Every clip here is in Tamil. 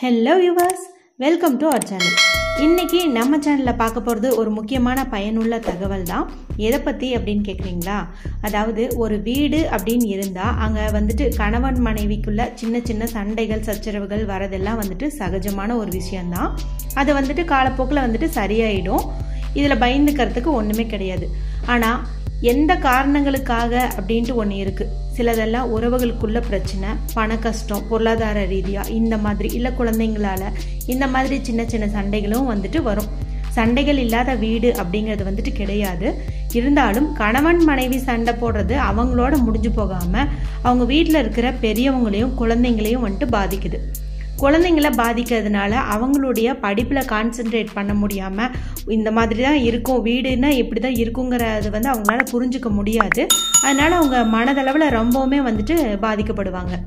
hello yours welcome to our channel இன்னைக்கு நம்ம சேனலில் பார்க்க போகிறது ஒரு முக்கியமான பயனுள்ள தகவல் தான் எதை பற்றி அப்படின்னு கேட்குறீங்களா அதாவது ஒரு வீடு அப்படின்னு இருந்தால் அங்கே வந்துட்டு கணவன் மனைவிக்குள்ள சின்ன சின்ன சண்டைகள் சச்சரவுகள் வரதெல்லாம் வந்துட்டு சகஜமான ஒரு விஷயம்தான் அது வந்துட்டு காலப்போக்கில் வந்துட்டு சரியாயிடும் இதில் பயந்துக்கிறதுக்கு ஒன்றுமே கிடையாது ஆனால் எந்த காரணங்களுக்காக அப்படின்ட்டு ஒன்று இருக்குது சிலதெல்லாம் உறவுகளுக்குள்ள பிரச்சனை பண கஷ்டம் பொருளாதார ரீதியாக இந்த மாதிரி இல்லை குழந்தைங்களால இந்த மாதிரி சின்ன சின்ன சண்டைகளும் வந்துட்டு வரும் சண்டைகள் இல்லாத வீடு அப்படிங்கிறது வந்துட்டு கிடையாது இருந்தாலும் கணவன் மனைவி சண்டை போடுறது அவங்களோட முடிஞ்சு போகாமல் அவங்க வீட்டில் இருக்கிற பெரியவங்களையும் குழந்தைங்களையும் வந்துட்டு பாதிக்குது குழந்தைங்கள பாதிக்கிறதுனால அவங்களுடைய படிப்பில் கான்சென்ட்ரேட் பண்ண முடியாமல் இந்த மாதிரி தான் இருக்கும் வீடுன்னா இப்படி தான் இருக்குங்கிறது வந்து அவங்களால புரிஞ்சுக்க முடியாது அதனால் அவங்க மனதளவில் ரொம்பவுமே வந்துட்டு பாதிக்கப்படுவாங்க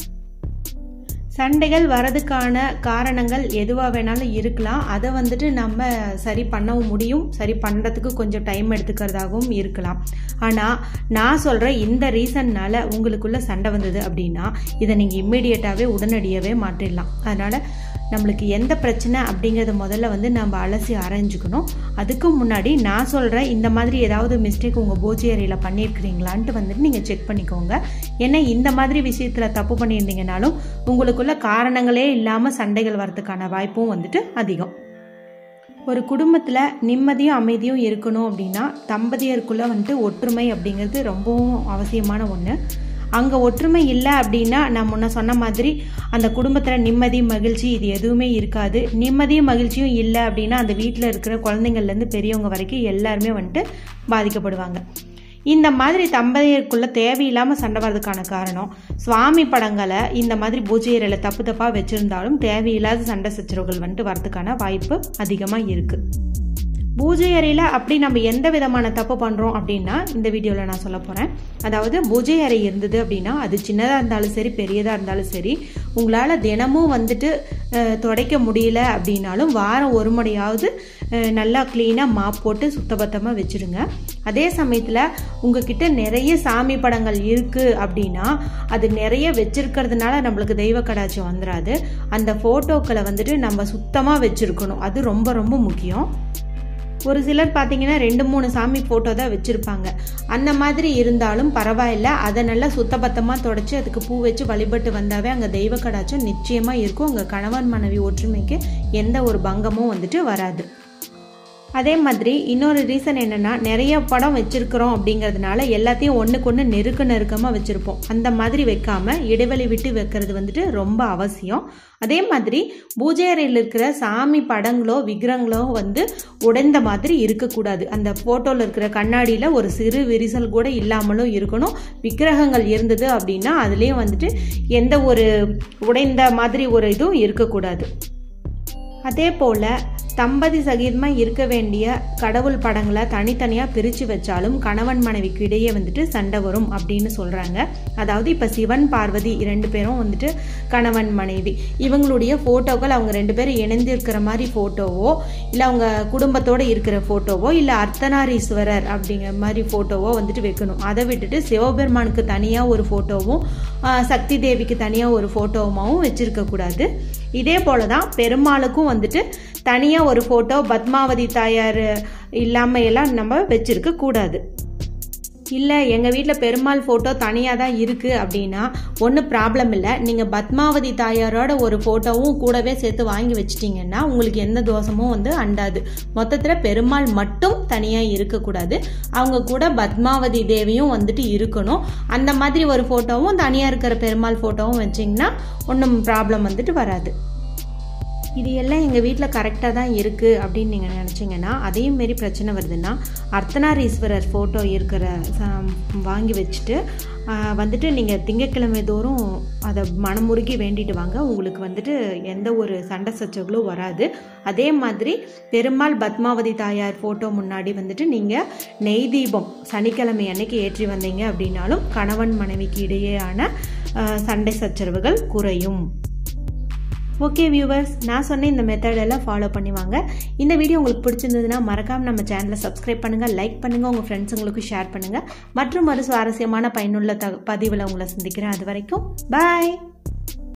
சண்டைகள் வரதுக்கான காரணங்கள் எதுவாக வேணாலும் இருக்கலாம் அதை வந்துட்டு நம்ம சரி பண்ணவும் முடியும் சரி பண்ணுறதுக்கு கொஞ்சம் டைம் எடுத்துக்கிறதாகவும் இருக்கலாம் ஆனால் நான் சொல்கிற இந்த ரீசன்னால் உங்களுக்குள்ள சண்டை வந்தது அப்படின்னா இதை நீங்கள் இம்மிடியட்டாகவே உடனடியாகவே மாற்றிடலாம் அதனால் நம்மளுக்கு எந்த பிரச்சனை அப்படிங்கிறத முதல்ல வந்து நம்ம அலசி ஆராய்ஞ்சுக்கணும் அதுக்கு முன்னாடி நான் சொல்கிற இந்த மாதிரி ஏதாவது மிஸ்டேக் உங்கள் பூஜை அறையில் பண்ணியிருக்கிறீங்களான்ட்டு வந்துட்டு நீங்கள் செக் பண்ணிக்கோங்க ஏன்னா இந்த மாதிரி விஷயத்தில் தப்பு பண்ணியிருந்தீங்கனாலும் உங்களுக்குள்ள காரணங்களே இல்லாமல் சண்டைகள் வரதுக்கான வாய்ப்பும் வந்துட்டு அதிகம் ஒரு குடும்பத்தில் நிம்மதியும் அமைதியும் இருக்கணும் அப்படின்னா தம்பதியருக்குள்ளே வந்துட்டு ஒற்றுமை அப்படிங்கிறது ரொம்பவும் அவசியமான ஒன்று அங்கே ஒற்றுமை இல்லை அப்படின்னா நான் முன்ன சொன்ன மாதிரி அந்த குடும்பத்தில் நிம்மதி மகிழ்ச்சி இது எதுவுமே இருக்காது நிம்மதியும் மகிழ்ச்சியும் இல்லை அப்படின்னா அந்த வீட்டில் இருக்கிற குழந்தைங்கள்லேருந்து பெரியவங்க வரைக்கும் எல்லாருமே வந்துட்டு பாதிக்கப்படுவாங்க இந்த மாதிரி தம்பதியருக்குள்ள தேவையில்லாமல் சண்டை வர்றதுக்கான காரணம் சுவாமி படங்களை இந்த மாதிரி பூஜை அறையில் தப்பு தப்பாக வச்சுருந்தாலும் தேவையில்லாத சண்டை சச்சரவுகள் வந்துட்டு வரதுக்கான வாய்ப்பு அதிகமாக இருக்குது பூஜை அறையில் அப்படி நம்ம எந்த விதமான தப்பு பண்ணுறோம் அப்படின்னா இந்த வீடியோவில் நான் சொல்ல போகிறேன் அதாவது பூஜை அறை இருந்தது அப்படின்னா அது சின்னதாக இருந்தாலும் சரி பெரியதாக இருந்தாலும் சரி உங்களால் தினமும் வந்துட்டு துடைக்க முடியல அப்படின்னாலும் வாரம் ஒரு முறையாவது நல்லா க்ளீனாக மாப் போட்டு சுத்தபத்தமாக வச்சுருங்க அதே சமயத்தில் உங்ககிட்ட நிறைய சாமி படங்கள் இருக்குது அப்படின்னா அது நிறைய வச்சிருக்கிறதுனால நம்மளுக்கு தெய்வ கடாட்சம் வந்துடாது அந்த ஃபோட்டோக்களை வந்துட்டு நம்ம சுத்தமாக வச்சுருக்கணும் அது ரொம்ப ரொம்ப முக்கியம் ஒரு சிலர் பார்த்தீங்கன்னா ரெண்டு மூணு சாமி ஃபோட்டோ தான் வச்சுருப்பாங்க அந்த மாதிரி இருந்தாலும் பரவாயில்ல அதை நல்லா சுத்தபத்தமாக தொடச்சி அதுக்கு பூ வச்சு வழிபட்டு வந்தாவே அங்கே தெய்வ கடாச்சம் நிச்சயமாக இருக்கும் உங்கள் கணவன் மனைவி ஒற்றுமைக்கு எந்த ஒரு பங்கமும் வந்துட்டு வராது அதே மாதிரி இன்னொரு ரீசன் என்னென்னா நிறைய படம் வச்சுருக்கிறோம் அப்படிங்கிறதுனால எல்லாத்தையும் ஒன்றுக்கு ஒன்று நெருக்க நெருக்கமாக வச்சுருப்போம் அந்த மாதிரி வைக்காம இடைவெளி விட்டு வைக்கிறது வந்துட்டு ரொம்ப அவசியம் அதே மாதிரி பூஜை அறையில் இருக்கிற சாமி படங்களோ விக்கிரங்களோ வந்து உடைந்த மாதிரி இருக்கக்கூடாது அந்த ஃபோட்டோவில் இருக்கிற கண்ணாடியில் ஒரு சிறு விரிசல் கூட இல்லாமலும் இருக்கணும் விக்கிரகங்கள் இருந்தது அப்படின்னா அதுலேயும் வந்துட்டு எந்த ஒரு உடைந்த மாதிரி ஒரு இதுவும் இருக்கக்கூடாது அதே போல் தம்பதி சகிதமாக இருக்க வேண்டிய கடவுள் படங்களை தனித்தனியாக பிரித்து வச்சாலும் கணவன் மனைவிக்கு இடையே வந்துட்டு சண்டை வரும் அப்படின்னு சொல்கிறாங்க அதாவது இப்போ சிவன் பார்வதி இரண்டு பேரும் வந்துட்டு கணவன் மனைவி இவங்களுடைய ஃபோட்டோக்கள் அவங்க ரெண்டு பேரும் இணைந்து இருக்கிற மாதிரி ஃபோட்டோவோ இல்லை அவங்க குடும்பத்தோடு இருக்கிற ஃபோட்டோவோ இல்லை அர்த்தநாரீஸ்வரர் அப்படிங்கிற மாதிரி ஃபோட்டோவோ வந்துட்டு வைக்கணும் அதை விட்டுட்டு சிவபெருமானுக்கு தனியாக ஒரு ஃபோட்டோவும் சக்தி தேவிக்கு தனியாக ஒரு ஃபோட்டோவுமாவும் வச்சுருக்கக்கூடாது இதே போல தான் பெருமாளுக்கும் வந்துட்டு தனியாக ஒரு ஃபோட்டோ பத்மாவதி தாயார் இல்லாமல் எல்லாம் நம்ம வச்சுருக்க கூடாது இல்லை எங்கள் வீட்டில் பெருமாள் ஃபோட்டோ தனியாக தான் இருக்குது அப்படின்னா ஒன்றும் ப்ராப்ளம் இல்லை நீங்கள் பத்மாவதி தாயாரோட ஒரு ஃபோட்டோவும் கூடவே சேர்த்து வாங்கி வச்சிட்டிங்கன்னா உங்களுக்கு எந்த தோஷமும் வந்து அண்டாது மொத்தத்தில் பெருமாள் மட்டும் தனியாக இருக்கக்கூடாது அவங்க கூட பத்மாவதி தேவியும் வந்துட்டு இருக்கணும் அந்த மாதிரி ஒரு ஃபோட்டோவும் தனியாக இருக்கிற பெருமாள் ஃபோட்டோவும் வச்சிங்கன்னா ஒன்றும் ப்ராப்ளம் வந்துட்டு வராது இது எல்லாம் எங்கள் வீட்டில் கரெக்டாக தான் இருக்குது அப்படின்னு நீங்கள் நினச்சிங்கன்னா அதையும் மாரி பிரச்சனை வருதுன்னா அர்த்தநாரீஸ்வரர் ஃபோட்டோ இருக்கிற வாங்கி வச்சுட்டு வந்துட்டு நீங்கள் திங்கக்கிழமை தோறும் அதை மனமுருகி வேண்டிட்டு வாங்க உங்களுக்கு வந்துட்டு எந்த ஒரு சண்டை சச்சர்களும் வராது அதே மாதிரி பெருமாள் பத்மாவதி தாயார் ஃபோட்டோ முன்னாடி வந்துட்டு நீங்கள் நெய் தீபம் சனிக்கிழமை அன்னைக்கு ஏற்றி வந்தீங்க அப்படின்னாலும் கணவன் மனைவிக்கு இடையேயான சண்டை சச்சரவுகள் குறையும் ஓகே வியூவர்ஸ் நான் சொன்ன இந்த மெத்தடெல்லாம் ஃபாலோ பண்ணுவாங்க இந்த வீடியோ உங்களுக்கு பிடிச்சிருந்ததுன்னா மறக்காமல் நம்ம சேனலை சப்ஸ்கிரைப் பண்ணுங்கள் லைக் பண்ணுங்கள் உங்கள் ஃப்ரெண்ட்ஸுங்களுக்கு ஷேர் பண்ணுங்கள் மற்றும் ஒரு சுவாரஸ்யமான பயனுள்ள த பதிவில் உங்களை சந்திக்கிறேன் அது வரைக்கும் பாய்